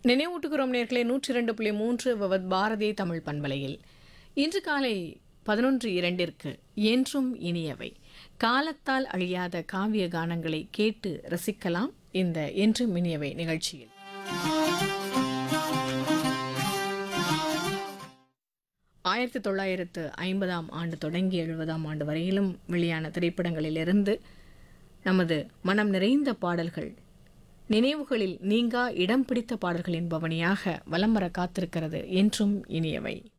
நினைவூட்டுகிறோம் நேர்களே நூற்றி இரண்டு புள்ளி மூன்று விவத் பாரதி தமிழ் பண்பலையில் இன்று காலை பதினொன்று இரண்டிற்கு என்றும் இனியவை காலத்தால் அழியாத காவிய கானங்களை கேட்டு ரசிக்கலாம் இந்த என்றும் இனியவை நிகழ்ச்சியில் ஆயிரத்தி தொள்ளாயிரத்து ஐம்பதாம் ஆண்டு தொடங்கி எழுபதாம் ஆண்டு வரையிலும் வெளியான திரைப்படங்களிலிருந்து நமது மனம் நிறைந்த பாடல்கள் நினைவுகளில் நீங்கா இடம் பிடித்த பாடல்களின் பவனியாக வலம் வர காத்திருக்கிறது என்றும் இனியவை